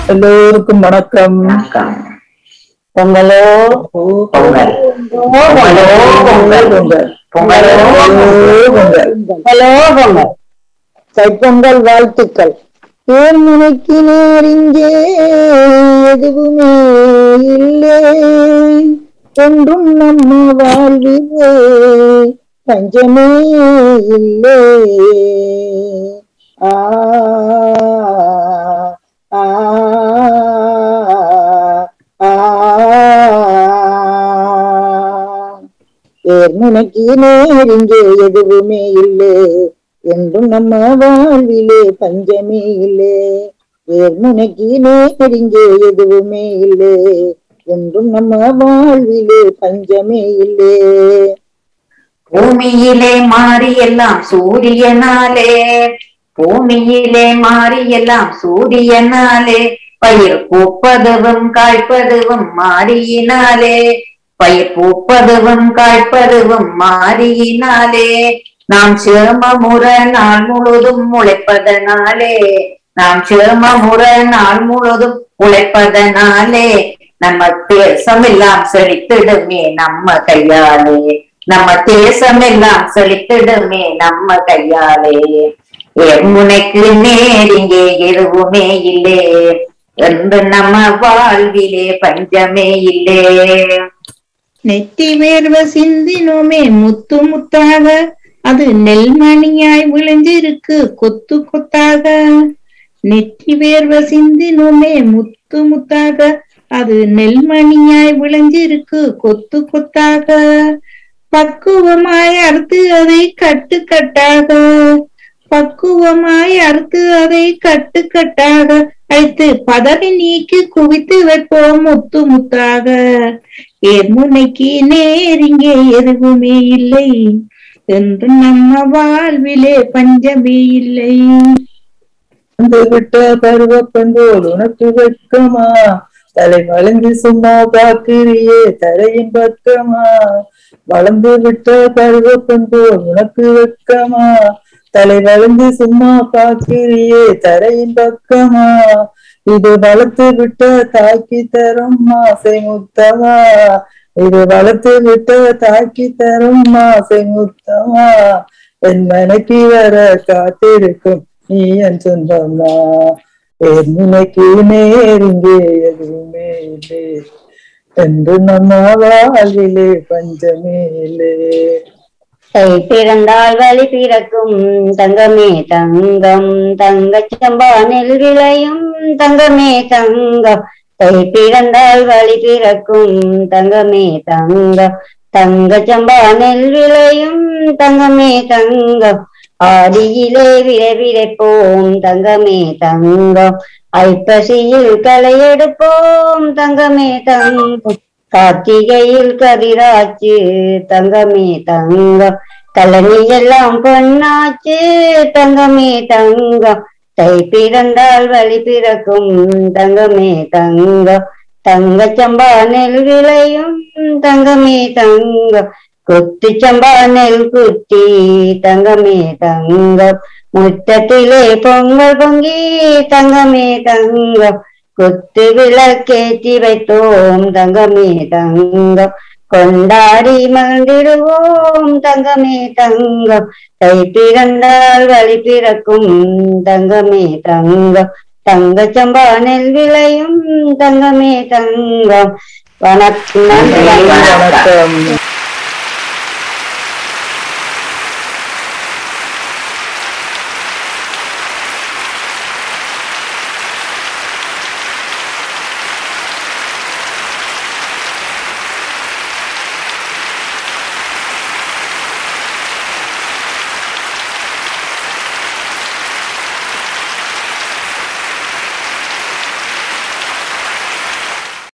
எல்லோருக்கும் வணக்கம் வணக்கம் பொங்கலோ பொங்கல் பொங்கலோ பொங்கல் பொங்கல் பொங்கலோ பொங்கல் ஹலோ பொங்கல் தைப்பொங்கல் வாழ்த்துக்கள் ஏன் நினைக்கு நேரிங்கே எதுவுமே இல்லை என்றும் நம்ம வாழ்விலே பஞ்சமே இல்லை ஆ ஆ, ஆ, ஆ. ஏர்முனைக்கு நேரிங்கே எதுவுமே இல்லை என்றும் நம்ம வாழ்விலே பஞ்சமே இல்லை ஏர்முனைக்கு நேரிங்கே எதுவுமே இல்லை என்றும் நம்ம வாழ்விலே பஞ்சமே இல்லை பூமியிலே மாறி எல்லாம் சூரியனாலே பூமியிலே மாறி எல்லாம் சூரியனாலே பயிர் பூப்பதுவும் காய்ப்பதுவும் மாறியினாலே பயிர் பூப்பதுவும் காய்ப்பதுவும் மாறியினாலே நாம் சேமமுற நாள் முழுதும் உழைப்பதனாலே நாம் சேமமுற நாள் முழுதும் உழைப்பதனாலே நம்ம தேசமெல்லாம் செழித்திடுமே நம்ம கையாலே நம்ம தேசமெல்லாம் செழித்திடுமே நம்ம கையாலே எம்முனைக்கு நேரிங்கே எதுவுமே இல்லே என்று நம்ம வாழ்விலே பஞ்சமே இல்லே நெத்தி வேர்வ சிந்தினோமே முத்து முத்தாக அது நெல்மணியாய் விளைஞ்சிருக்கு கொத்து கொத்தாக நெற்றி வேர்வ சிந்தினோமே முத்து முத்தாக அது நெல்மணியாய் விளைஞ்சிருக்கு கொத்து கொத்தாக பக்குவமாய் அறுத்து அதை கட்டு கட்டாக பக்குவமாய் அறுத்து அதை கட்டு கட்டாக அழைத்து பதவி நீக்கி குவித்து வைப்போம் முத்து முத்தாக ஏர்முனைக்கு நேரிங்கே எதுவுமே இல்லை என்று நம்ம வாழ்விலே பஞ்சமே இல்லை வந்து விட்ட பருவ பெண்போல் உனக்கு வெட்கமா தலை வளைந்து சும்மா பார்க்கிறியே தரையின் பக்கமா வளர்ந்து விட்ட பருவ பெண்போல் உனக்கு வெட்கமா தலை வளைந்து சும்மா பார்க்கிறியே தரையின் பக்கமா இது வளர்த்து விட்ட தாக்கி தரும் மாசை முத்தமா இது வளர்த்து விட்ட தாக்கி தரும் மாசை முத்தமா என் மனைக்கு வர காத்திருக்கும் நீ என் சொந்தமா என் நினைக்கு நேரிங்கே எதுவுமே இல்லை என்று நம்ம வாழ்விலே பஞ்சமே இல்லை கை பிறந்தால் வழி பிறக்கும் தங்கமே தங்கம் தங்கச் சம்பா நெல் விளையும் தங்கமே தங்கம் கை பிறந்தால் வழி பிறக்கும் தங்கமே தங்கம் தங்கச் சம்பா நெல் விளையும் தங்கமே தங்கம் ஆதியிலே விரை விரைப்போம் தங்கமே தங்கம் ஐப்பசியில் களை எடுப்போம் தங்கமே தங்கம் கார்த்திகையில் கதிராச்சு தங்கமே தங்கம் கலனி எல்லாம் பொன்னாச்சு தங்கமே தங்கம் தை பிறந்தால் வழி பிறக்கும் தங்கமே தங்கம் தங்கச் சம்பா நெல் விளையும் தங்கமே தங்கம் குத்து சம்பா நெல் குத்தி தங்கமே தங்கம் முற்றத்திலே பொங்கல் பொங்கி தங்கமே தங்கம் குத்து விளக்கேற்றி வைத்தோம் தங்கமே தங்கம் கொண்டாடி மகிழ்ந்திடுவோம் தங்கமே தங்கம் கை பிறந்தால் வழி பிறக்கும் தங்கமே தங்கம் தங்கச் சம்பா நெல் விளையும் தங்கமே தங்கம் வணக்கம் நன்றி நன்றி, வணக்கம். வணக்கம்